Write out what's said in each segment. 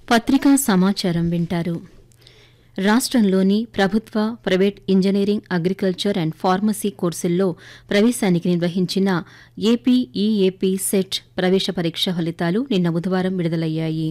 పత్రికా సమాచారం వింటారు రాష్ట్రంలోని ప్రభుత్వ private engineering agriculture and pharmacy కోర్సుల్లో ప్రవేశానికి నిర్వహించిన ఏపీఈఏపీ సెట్ ప్రవేశ పరీక్ష ఫలితాలు నిన్న బుధవారం విడుదలయ్యాయి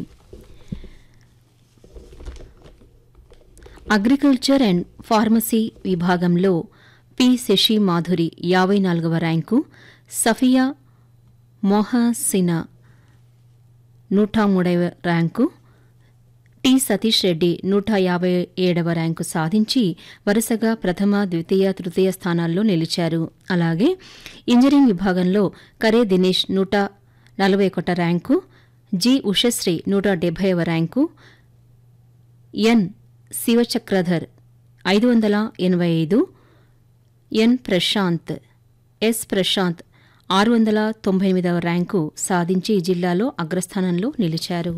అగ్రికల్చర్ అండ్ ఫార్మసీ విభాగంలో పి శశి మాధురి యాభై నాలుగవ ర్యాంకు సఫియా మొహసినా నూట మూడవ ర్యాంకు టి సతీష్ రెడ్డి నూట యాభై ఏడవ ర్యాంకు సాధించి వరుసగా ప్రథమ ద్వితీయ తృతీయ స్థానాల్లో నిలిచారు అలాగే ఇంజనీరింగ్ విభాగంలో కరే దినేష్ నూట నలభై ఒకట ర్యాంకు జి ఉషశ్రీ నూట డెబ్బైవ ర్యాంకు ఎన్ శివచక్రధర్ ఐదు వందల ఎనభై ఐదు ఎన్ ప్రశాంత్ ఎస్ ప్రశాంత్ ఆరు వందల తొంభై ఎనిమిదవ ర్యాంకు సాధించి జిల్లాలో అగ్రస్థానంలో నిలిచారు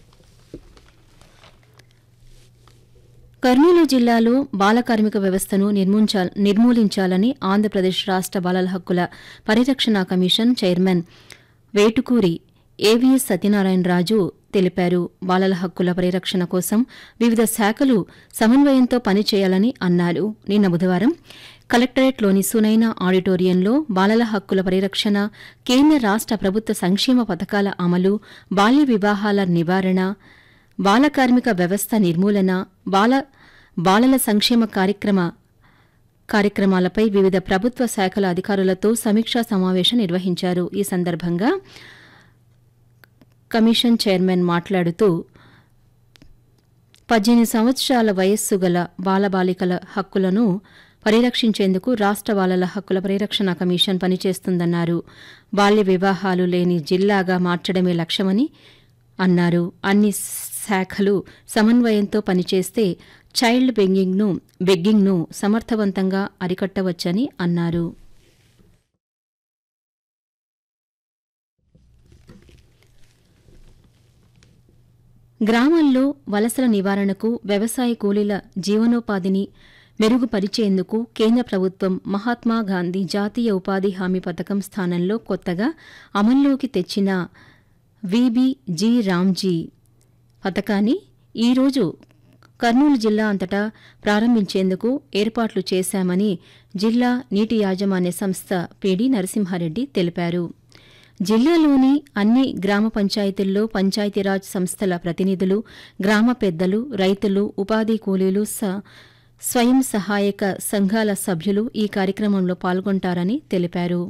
కర్నూలు జిల్లాలో బాల కార్మిక వ్యవస్థను నిర్మూంచా- నిర్మూలించాలని ఆంధ్రప్రదేశ్ రాష్ట బాలల హక్కుల పరిరక్షణ commission chairman Vetukuri AVS Satyanarayanaraju తెలిపారు బాలల హక్కుల పరిరక్షణ కోసం వివిధ శాఖలు సమన్వయంతో పనిచేయాలని అన్నారు నిన్న బుధవారం కలెక్టరేట్లోని సునైన ఆడిటోరియంలో బాలల హక్కుల పరిరక్షణ కేంద్ర రాష్ట ప్రభుత్వ సంక్షేమ పథకాల అమలు బాల్య వివాహాల నివారణ బాల కార్మిక వ్యవస్థ నిర్మూలన బాల బాలల సంక్షేమ కార్యక్రమ కార్యక్రమాలపై వివిధ ప్రభుత్వ శాఖల అధికారులతో సమీక్షా సమావేశం నిర్వహించారు ఈ సందర్భంగా కమిషన్ చైర్మన్ మాట్లాడుతూ పద్దెనిమిది సంవత్సరాల వయస్సు గల బాలబాలికల హక్కులను పరిరక్షించేందుకు రాష్ట బాలల హక్కుల పరిరక్షణ కమిషన్ పనిచేస్తుందన్నారు బాల్య వివాహాలు లేని జిల్లాగా మార్చడమే లక్ష్యమని అన్నారు అన్ని శాఖలు సమన్వయంతో పనిచేస్తే చైల్డ్ బెగ్గింగ్ను బెగ్గింగ్ను సమర్థవంతంగా అరికట్టవచ్చని అన్నారు గ్రామాల్లో వలసల నివారణకు వ్యవసాయ కూలీల జీవనోపాధిని మెరుగుపరిచేందుకు కేంద్ర ప్రభుత్వం మహాత్మా గాంధీ జాతీయ ఉపాధి హామీ పథకం స్థానంలో కొత్తగా అమల్లోకి తెచ్చిన విబిజీ రామ్జీ పథకాన్ని ఈరోజు కర్నూలు జిల్లా అంతటా ప్రారంభించేందుకు ఏర్పాట్లు చేశామని జిల్లా నీటి యాజమాన్య సంస్థ పిడి నరసింహారెడ్డి తెలిపారు జిల్లాలోని అన్ని గ్రామ పంచాయతీల్లో పంచాయతీరాజ్ సంస్థల ప్రతినిధులు గ్రామ పెద్దలు రైతులు ఉపాధి కూలీలు స- స్వయం సహాయక సంఘాల సభ్యులు ఈ కార్యక్రమంలో పాల్గొంటారని తెలిపారు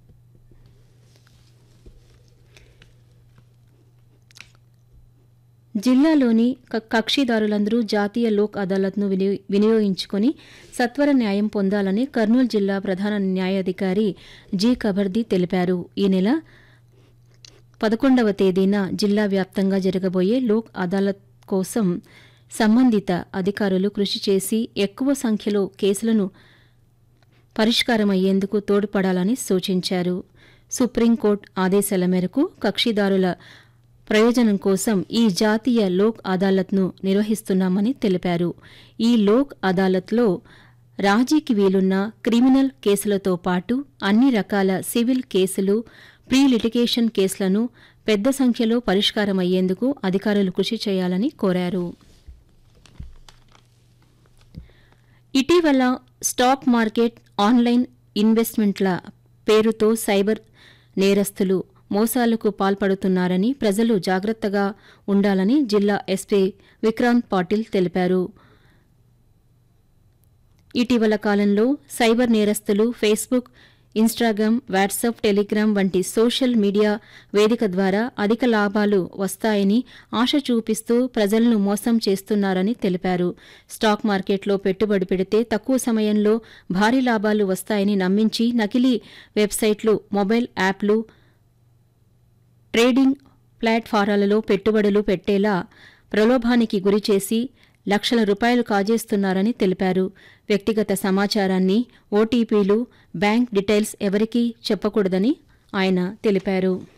జిల్లాలోని క- కక్షిదారులందరూ జాతీయ లోక్ అదాలత్ను వినియో- వినియోగించుకుని సత్వర న్యాయం పొందాలని కర్నూలు జిల్లా ప్రధాన న్యాయాధికారి జి కబర్ది తెలిపారు ఈ నెల పదకొండవ తేదీన జిల్లా వ్యాప్తంగా జరగబోయే లోక్ అదాలత్ కోసం సంబంధిత అధికారులు కృషి చేసి ఎక్కువ సంఖ్యలో కేసులను పరిష్కారమయ్యేందుకు తోడ్పడాలని సూచించారు సుప్రీంకోర్టు ఆదేశాల మేరకు కక్షిదారుల ప్రయోజనం కోసం ఈ జాతీయ లోక్ అదాలత్ను నిర్వహిస్తున్నామని తెలిపారు ఈ లోక్ అదాలత్లో రాజీకి వీలున్న క్రిమినల్ కేసులతో పాటు అన్ని రకాల సివిల్ కేసులు ప్రీ లిటిగేషన్ కేసులను పెద్ద సంఖ్యలో పరిష్కారమయ్యేందుకు అధికారులు కృషి చేయాలని కోరారు ఇటీవల స్టాక్ మార్కెట్ ఆన్లైన్ ఇన్వెస్ట్మెంట్ల పేరుతో సైబర్ నేరస్తులు మోసాలకు పాల్పడుతున్నారని ప్రజలు జాగ్రత్తగా ఉండాలని జిల్లా ఎస్పీ విక్రాంత్ పాటిల్ తెలిపారు ఇటీవల కాలంలో సైబర్ నేరస్తులు ఫేస్బుక్ ఇన్స్టాగ్రామ్ వాట్సాప్ టెలిగ్రామ్ వంటి సోషల్ మీడియా వేదిక ద్వారా అధిక లాభాలు వస్తాయని ఆశ చూపిస్తూ ప్రజలను మోసం చేస్తున్నారని తెలిపారు స్టాక్ మార్కెట్లో పెట్టుబడి పెడితే తక్కువ సమయంలో భారీ లాభాలు వస్తాయని నమ్మించి నకిలీ వెబ్సైట్లు మొబైల్ యాప్లు ట్రేడింగ్ ప్లాట్ఫారాలలో పెట్టుబడులు పెట్టేలా ప్రలోభానికి గురిచేసి లక్షల రూపాయలు కాజేస్తున్నారని తెలిపారు వ్యక్తిగత సమాచారాన్ని ఓటీపీలు బ్యాంక్ డీటెయిల్స్ ఎవరికీ చెప్పకూడదని ఆయన తెలిపారు